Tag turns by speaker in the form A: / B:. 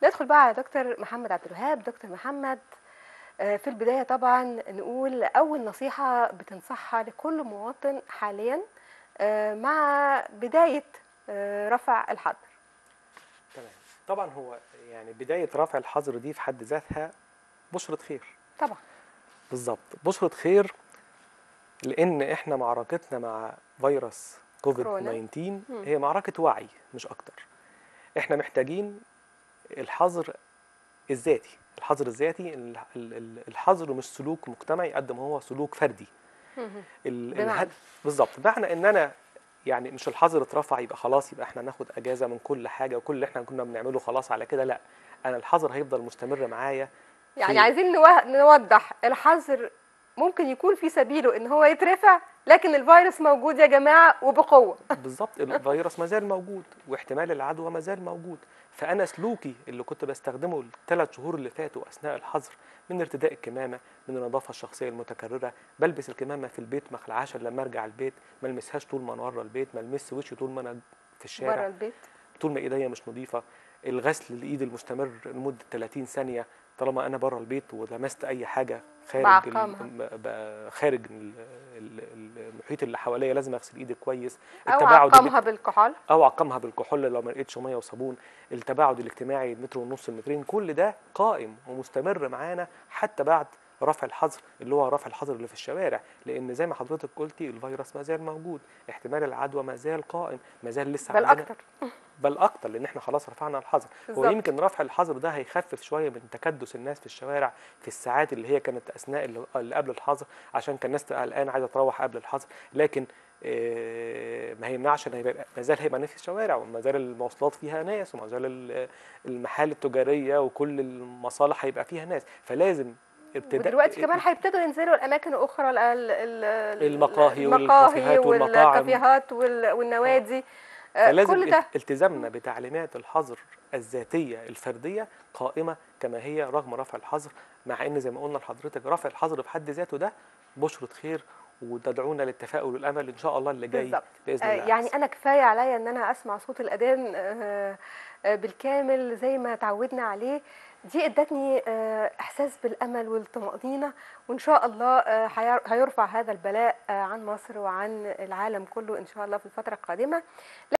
A: ندخل بقى على دكتور محمد عبد الوهاب دكتور محمد آه، في البداية طبعا نقول أول نصيحة بتنصحها لكل مواطن حاليا آه، مع بداية آه، رفع الحظر
B: تمام طبعا هو يعني بدايه رفع الحظر دي في حد ذاتها بشرة خير
A: طبعا
B: بالظبط بشرة خير لان احنا معركتنا مع فيروس كوفيد
A: كورونا.
B: 19
A: مم.
B: هي معركه وعي مش اكتر احنا محتاجين الحظر الذاتي الحظر الذاتي ال- ال- ال- الحظر مش سلوك مجتمعي قد ما هو سلوك فردي
A: مهم.
B: ال-
A: بمعنى؟
B: الهد- بالظبط بمعنى ان انا يعني مش الحظر اترفع يبقى خلاص يبقى احنا ناخد اجازه من كل حاجه وكل اللي احنا كنا بنعمله خلاص على كده لا انا الحظر هيفضل مستمر معايا
A: يعني
B: في-
A: عايزين نوه- نوضح الحظر ممكن يكون في سبيله ان هو يترفع لكن الفيروس موجود يا جماعة وبقوة
B: بالظبط الفيروس ما زال موجود واحتمال العدوى ما زال موجود فانا سلوكي اللي كنت بستخدمه الثلاث شهور اللي فاتوا اثناء الحظر من ارتداء الكمامه من النظافه الشخصيه المتكرره بلبس الكمامه في البيت ما اخلعهاش إلا لما ارجع البيت ما المسهاش طول ما انا بره البيت ما المس وشي طول ما انا في الشارع
A: بره البيت
B: طول ما ايديا مش نظيفه الغسل الايد المستمر لمده 30 ثانيه طالما انا بره البيت ولمست اي حاجه خارج
A: بعقمها.
B: ال- ب- خارج ال- ال- المحيط اللي حواليا لازم اغسل ايدي كويس
A: او
B: التباعد
A: عقمها بالكحول
B: او اعقمها بالكحول لو ما لقيتش ميه وصابون التباعد الاجتماعي متر ونص المترين كل ده قائم ومستمر معانا حتى بعد رفع الحظر اللي هو رفع الحظر اللي في الشوارع لان زي ما حضرتك قلتي الفيروس ما زال موجود احتمال العدوى ما زال قائم ما زال لسه
A: بل
B: عندنا
A: اكتر
B: بل اكتر لان احنا خلاص رفعنا الحظر هو
A: بالظبط.
B: يمكن رفع الحظر ده هيخفف شويه من تكدس الناس في الشوارع في الساعات اللي هي كانت اثناء اللي اللي قبل الحظر عشان كان الناس تبقى قلقانه عايزه تروح قبل الحظر لكن آه، ما هيمنعش ان هيبقى ما زال هيبقى ناس في الشوارع وما زال المواصلات فيها ناس وما زال ال- المحال التجاريه وكل المصالح هيبقى فيها ناس فلازم ابتداء
A: ودلوقتي كمان هيبتدوا ينزلوا الاماكن الاخرى ال- ال- ال-
B: المقاهي
A: المقاهي
B: والكافيهات والمطاعم.
A: والكافيهات وال- والنوادي آه،
B: فلازم
A: كل ده
B: التزامنا بتعليمات الحظر الذاتيه الفرديه قائمه كما هي رغم رفع الحظر مع ان زي ما قلنا لحضرتك رفع الحظر في حد ذاته ده بشرة خير وتدعونا للتفاؤل والامل ان شاء الله اللي جاي
A: بالظبط.
B: باذن
A: آه،
B: الله
A: يعني
B: أحسن.
A: انا كفايه عليا ان انا اسمع صوت الاذان آه، آه، بالكامل زي ما تعودنا عليه دي ادتني آه، احساس بالامل والطمانينه وان شاء الله آه، هير- هيرفع هذا البلاء آه، عن مصر وعن العالم كله ان شاء الله في الفتره القادمه